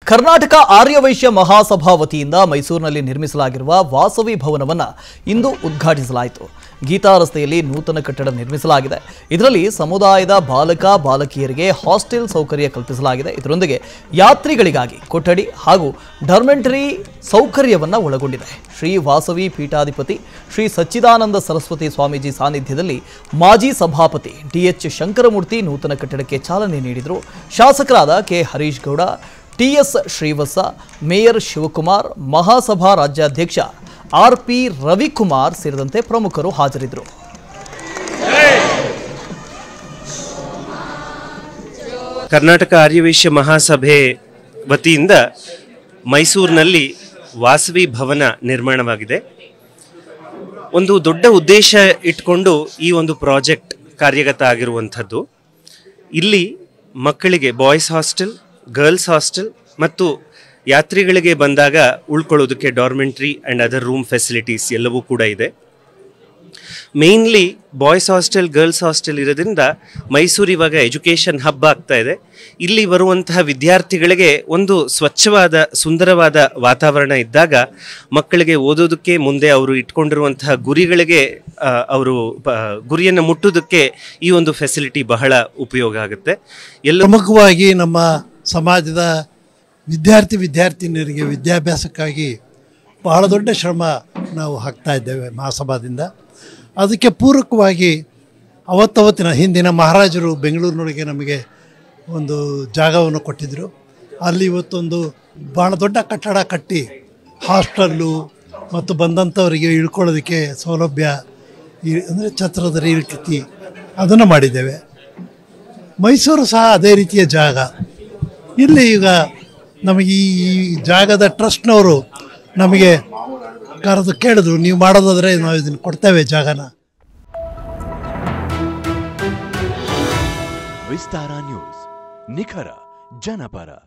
ಕರ್ನಾಟಕ ಆರ್ಯವೈಶ್ಯ ಮಹಾಸಭಾ ವತಿಯಿಂದ ಮೈಸೂರಿನಲ್ಲಿ ನಿರ್ಮಿಸಲಾಗಿರುವ ವಾಸವಿ ಭವನವನ್ನ ಇಂದು ಉದ್ಘಾಟಿಸಲಾಯಿತು ಗೀತಾ ರಸ್ತೆಯಲ್ಲಿ ನೂತನ ಕಟ್ಟಡ ನಿರ್ಮಿಸಲಾಗಿದೆ ಇದರಲ್ಲಿ ಸಮುದಾಯದ ಬಾಲಕ ಬಾಲಕಿಯರಿಗೆ ಹಾಸ್ಟೆಲ್ ಸೌಕರ್ಯ ಕಲ್ಪಿಸಲಾಗಿದೆ ಇದರೊಂದಿಗೆ ಯಾತ್ರಿಗಳಿಗಾಗಿ ಕೊಠಡಿ ಹಾಗೂ ಡಾರ್ಮೆಂಟರಿ ಸೌಕರ್ಯವನ್ನ ಒಳಗೊಂಡಿದೆ ಶ್ರೀ ವಾಸವಿ ಪೀಠಾಧಿಪತಿ ಶ್ರೀ ಸಚ್ಚಿದಾನಂದ ಸರಸ್ವತಿ ಸ್ವಾಮೀಜಿ ಸಾನ್ನಿಧ್ಯದಲ್ಲಿ ಮಾಜಿ ಸಭಾಪತಿ ಡಿಎಚ್ ಶಂಕರಮೂರ್ತಿ ನೂತನ ಕಟ್ಟಡಕ್ಕೆ ಚಾಲನೆ ನೀಡಿದರು ಶಾಸಕರಾದ K Harish Gowda T S Srivatsa mayor Shivakumar Mahasabha ರಾಜ್ಯಾಧ್ಯಕ್ಷ ಆರ್ ಪಿ ರವಿಕುಮಾರ್ ಸೇರಿದಂತೆ ಪ್ರಮುಖರು ಹಾಜರಿದ್ದರು ಕರ್ನಾಟಕ ಆರ್ಯವೈಶ್ಯ ಮಹಾಸಭೆ ವತಿಯಿಂದ ಮೈಸೂರಿನಲ್ಲಿ ವಾಸವಿ ಭವನ ನಿರ್ಮಾಣವಾಗಿದೆ ಒಂದು ದೊಡ್ಡ ಉದ್ದೇಶ ಇಟ್ಕೊಂಡು ಈ ಒಂದು ಪ್ರಾಜೆಕ್ಟ್ ಕಾರ್ಯಗತ ಆಗಿರುವಂಥದ್ದು ಇಲ್ಲಿ ಮಕ್ಕಳಿಗೆ ಬಾಯ್ಸ್ ಹಾಸ್ಟೆಲ್ ಗರ್ಲ್ಸ್ ಹಾಸ್ಟೆಲ್ ಮತ್ತು ಯಾತ್ರಿಗಳಿಗೆ ಬಂದಾಗ ಉಳ್ಕೊಳ್ಳೋದಕ್ಕೆ dormitory and other room facilities ಎಲ್ಲವೂ ಕೂಡ ಇದೆ mainly boys hostel girls hostel ಇರೋದ್ರಿಂದ ಮೈಸೂರು ಇವಾಗ ಎಜುಕೇಷನ್ ಹಬ್ ಆಗ್ತಾ ಇದೆ ಇಲ್ಲಿ ಬರುವಂತಹ ವಿದ್ಯಾರ್ಥಿಗಳಿಗೆ ಒಂದು ಸ್ವಚ್ಛವಾದ ಸುಂದರವಾದ ವಾತಾವರಣ ಇದ್ದಾಗ ಮಕ್ಕಳಿಗೆ ಓದೋದಕ್ಕೆ ಮುಂದೆ ಅವರು ಇಟ್ಕೊಂಡಿರುವಂತಹ ಗುರಿಗಳಿಗೆ ಆ, ಅವರು ಪ- ಗುರಿಯನ್ನು ಮುಟ್ಟೋದಕ್ಕೆ ಈ ಒಂದು ಫೆಸಿಲಿಟಿ ಬಹಳ ಉಪಯೋಗ ಆಗುತ್ತೆ ಎಲ್ಲ ಪ್ರಮುಖವಾಗಿ ನಮ್ಮ ಸಮಾಜದ ವಿದ್ಯಾರ್ಥಿ ವಿದ್ಯಾರ್ಥಿನಿಯರಿಗೆ ವಿದ್ಯಾಭ್ಯಾಸಕ್ಕಾಗಿ ಬಹಳ ದೊಡ್ಡ ಶ್ರಮ ನಾವು ಹಾಕ್ತಾ ಇದ್ದೇವೆ ಮಹಾಸಭಾದಿಂದ ಅದಕ್ಕೆ ಪೂರಕವಾಗಿ ಅವತ್ತವತ್ತಿನ ಹಿಂದಿನ ಮಹಾರಾಜರು ಬೆಂಗಳೂರಿನೊಳಗೆ ನಮಗೆ ಒಂದು ಜಾಗವನ್ನು ಕೊಟ್ಟಿದ್ದರು ಅಲ್ಲಿ ಇವತ್ತೊಂದು ಭಾಳ ದೊಡ್ಡ ಕಟ್ಟಡ ಕಟ್ಟಿ ಹಾಸ್ಟೆಲ್ಲು ಮತ್ತು ಬಂದಂಥವರಿಗೆ ಇಳ್ಕೊಳ್ಳೋದಕ್ಕೆ ಸೌಲಭ್ಯ ಈ- ಅಂದರೆ ಛತ್ರದ ರೀತಿ ಅದನ್ನು ಮಾಡಿದ್ದೇವೆ ಮೈಸೂರು ಸಹ ಅದೇ ರೀತಿಯ ಜಾಗ ಇಲ್ಲಿ ಈಗ ನಮಗೆ ಈ ಈ ಜಾಗದ ಟ್ರಸ್ಟ್ನವರು ನಮಗೆ ಕರೆದು ಕೇಳಿದ್ರು ನೀವು ಮಾಡೋದಾದರೆ ನಾವು ಇದನ್ನು ಕೊಡ್ತೇವೆ ಜಾಗನ ವಿಸ್ತಾರ ನ್ಯೂಸ್ ನಿಖರ ಜನಪರ